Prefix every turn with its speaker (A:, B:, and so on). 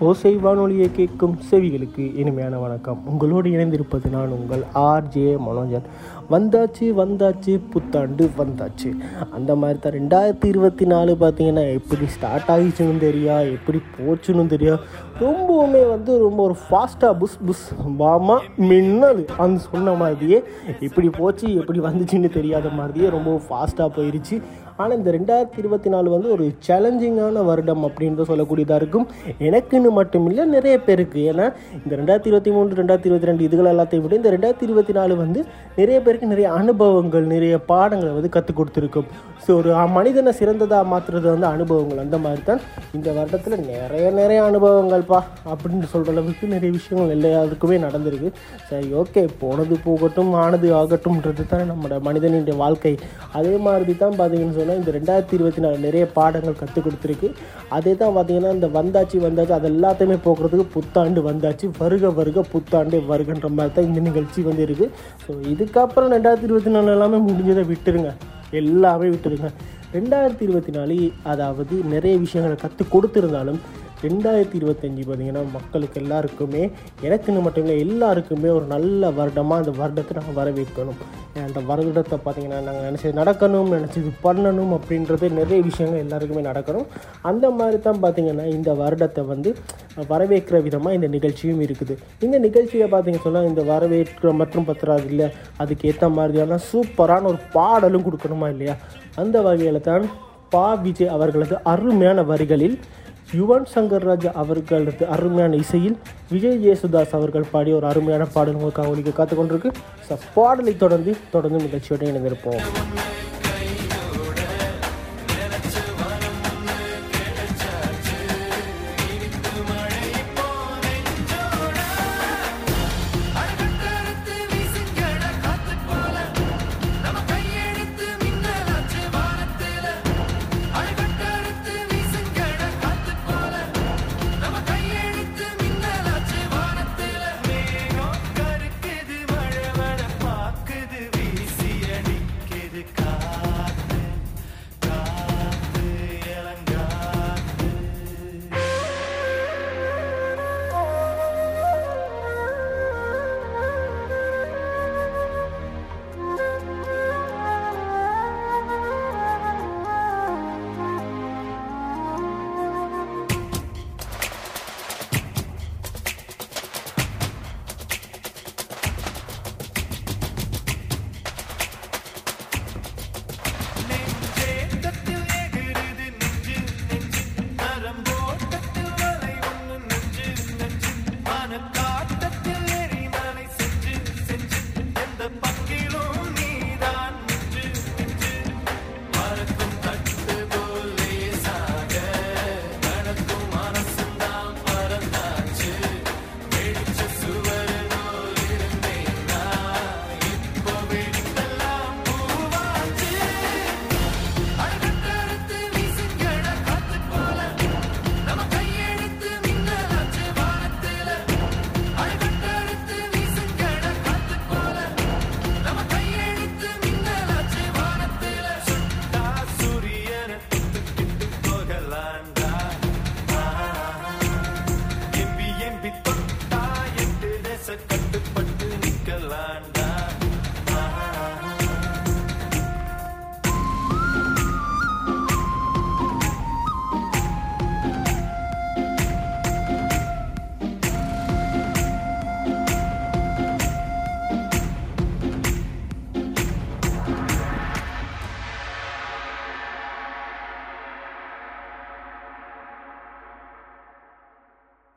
A: ஓசை வானொலியை கேட்கும் செவிகளுக்கு இனிமையான வணக்கம் உங்களோடு இணைந்திருப்பது நான் உங்கள் ஆர்ஜே மனோஜன் வந்தாச்சு வந்தாச்சு புத்தாண்டு வந்தாச்சு அந்த மாதிரி தான் ரெண்டாயிரத்தி இருபத்தி நாலு பார்த்தீங்கன்னா எப்படி ஸ்டார்ட் ஆகிச்சுன்னு தெரியா எப்படி போச்சுன்னு தெரியா ரொம்பவுமே வந்து ரொம்ப ஒரு ஃபாஸ்ட்டாக புஸ் புஸ் வாமா மின்னல் அந்த சொன்ன மாதிரியே எப்படி போச்சு எப்படி வந்துச்சுன்னு தெரியாத மாதிரியே ரொம்ப ஃபாஸ்ட்டாக போயிருச்சு ஆனால் இந்த ரெண்டாயிரத்தி இருபத்தி நாலு வந்து ஒரு சேலஞ்சிங்கான வருடம் அப்படின்ற சொல்லக்கூடியதாக இருக்கும் எனக்குன்னு மட்டும் இல்லை நிறைய பேருக்கு ஏன்னா இந்த ரெண்டாயிரத்தி இருபத்தி மூணு ரெண்டாயிரத்தி இருபத்தி ரெண்டு இதுகள் எல்லாத்தையும் விட இந்த ரெண்டாயிரத்தி இருபத்தி நாலு வந்து நிறைய பேருக்கு நிறைய அனுபவங்கள் நிறைய பாடங்களை வந்து கற்றுக் கொடுத்துருக்கும் ஸோ ஒரு மனிதனை சிறந்ததாக மாற்றுறது வந்து அனுபவங்கள் அந்த மாதிரி தான் இந்த வருடத்தில் நிறைய நிறைய அனுபவங்கள்ப்பா அப்படின்னு சொல்கிற அளவுக்கு நிறைய விஷயங்கள் எல்லாருக்குமே நடந்திருக்கு சரி ஓகே போனது போகட்டும் ஆனது ஆகட்டும்ன்றது தான் நம்மளோட மனிதனுடைய வாழ்க்கை அதே மாதிரி தான் பார்த்தீங்கன்னு சொன்னால் இந்த ரெண்டாயிரத்தி இருபத்தி நாலு நிறைய பாடங்கள் கற்றுக் கொடுத்துருக்கு அதே தான் பார்த்தீங்கன்னா இந்த வந்தாச்சு வந்தாச்சு அது எல்லாத்தையுமே போக்குறதுக்கு புத்தாண்டு வந்தாச்சு வருக வருக புத்தாண்டு வருகன்ற மாதிரி தான் இந்த நிகழ்ச்சி வந்து இருக்குது ஸோ இதுக்கப்புறம் ரெண்டாயிரத்தி இருபத்தி நாலு எல்லாமே முடிஞ்சதை விட்டுருங்க எல்லாமே விட்டுருங்க ரெண்டாயிரத்தி இருபத்தி நாலு அதாவது நிறைய விஷயங்களை கற்றுக் கொடுத்துருந்தாலும் ரெண்டாயிரத்தி இருபத்தஞ்சி பார்த்திங்கன்னா மக்களுக்கு எல்லாருக்குமே எனக்குன்னு மட்டும் இல்லை எல்லாருக்குமே ஒரு நல்ல வருடமாக அந்த வருடத்தை நாங்கள் வரவேற்கணும் அந்த வருடத்தை பார்த்திங்கன்னா நாங்கள் நினச்சது நடக்கணும் நினச்சது பண்ணணும் அப்படின்றது நிறைய விஷயங்கள் எல்லாருக்குமே நடக்கணும் அந்த மாதிரி தான் பார்த்திங்கன்னா இந்த வருடத்தை வந்து வரவேற்கிற விதமாக இந்த நிகழ்ச்சியும் இருக்குது இந்த நிகழ்ச்சியை பார்த்திங்க சொன்னால் இந்த வரவேற்கிற மற்றும் பத்திராது இல்லை அதுக்கு ஏற்ற மாதிரியான சூப்பரான ஒரு பாடலும் கொடுக்கணுமா இல்லையா அந்த வகையில் தான் பா விஜய் அவர்களது அருமையான வரிகளில் யுவன் சங்கர் ராஜா அவர்களது அருமையான இசையில் விஜய் ஜேசுதாஸ் அவர்கள் பாடிய ஒரு அருமையான பாடல் உங்களுக்கு அவங்களுக்கு காத்துக்கொண்டிருக்கு ஸோ பாடலை தொடர்ந்து தொடர்ந்து நிகழ்ச்சியோடு இணைந்திருப்போம்